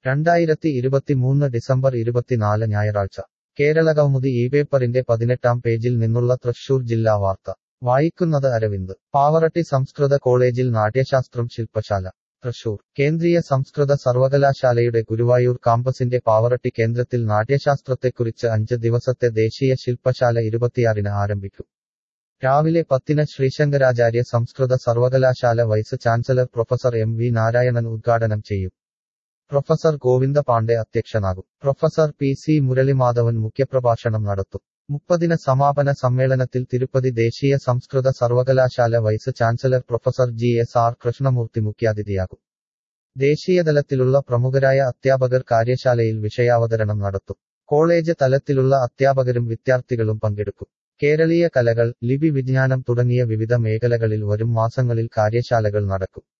രണ്ടായിരത്തി ഇരുപത്തിമൂന്ന് ഡിസംബർ ഇരുപത്തിനാല് ഞായറാഴ്ച കേരള കൗമുദി ഈ പേപ്പറിന്റെ പതിനെട്ടാം പേജിൽ നിന്നുള്ള തൃശൂർ ജില്ലാ വാർത്ത വായിക്കുന്നത് അരവിന്ദ് പാവറട്ടി സംസ്കൃത കോളേജിൽ നാട്യശാസ്ത്രം ശില്പശാല തൃശൂർ കേന്ദ്രീയ സംസ്കൃത സർവകലാശാലയുടെ ഗുരുവായൂർ കാമ്പസിന്റെ പാവറട്ടി കേന്ദ്രത്തിൽ നാട്യശാസ്ത്രത്തെക്കുറിച്ച് അഞ്ച് ദിവസത്തെ ദേശീയ ശില്പശാല ഇരുപത്തിയാറിന് ആരംഭിക്കും രാവിലെ പത്തിന് ശ്രീശങ്കരാചാര്യ സംസ്കൃത സർവകലാശാല vice chancellor professor M V Narayanan ഉദ്ഘാടനം ചെയ്യും പ്രൊഫസർ ഗോവിന്ദ പാണ്ഡെ അധ്യക്ഷനാകും പ്രൊഫസർ പി സി മുരളിമാധവൻ മുഖ്യപ്രഭാഷണം നടത്തും മുപ്പതിന് സമാപന സമ്മേളനത്തിൽ തിരുപ്പതി ദേശീയ സംസ്കൃത സർവകലാശാല vice chancellor professor G S R Krishnamurthy മുഖ്യാതിഥിയാകും ദേശീയതലത്തിലുള്ള പ്രമുഖരായ അധ്യാപകർ കാര്യശാലയിൽ വിഷയാവതരണം നടത്തും കോളേജ് തലത്തിലുള്ള അധ്യാപകരും വിദ്യാർത്ഥികളും പങ്കെടുക്കും കേരളീയ കലകൾ ലിപി വിജ്ഞാനം തുടങ്ങിയ വിവിധ മേഖലകളിൽ വരും മാസങ്ങളിൽ കാര്യശാലകൾ നടക്കും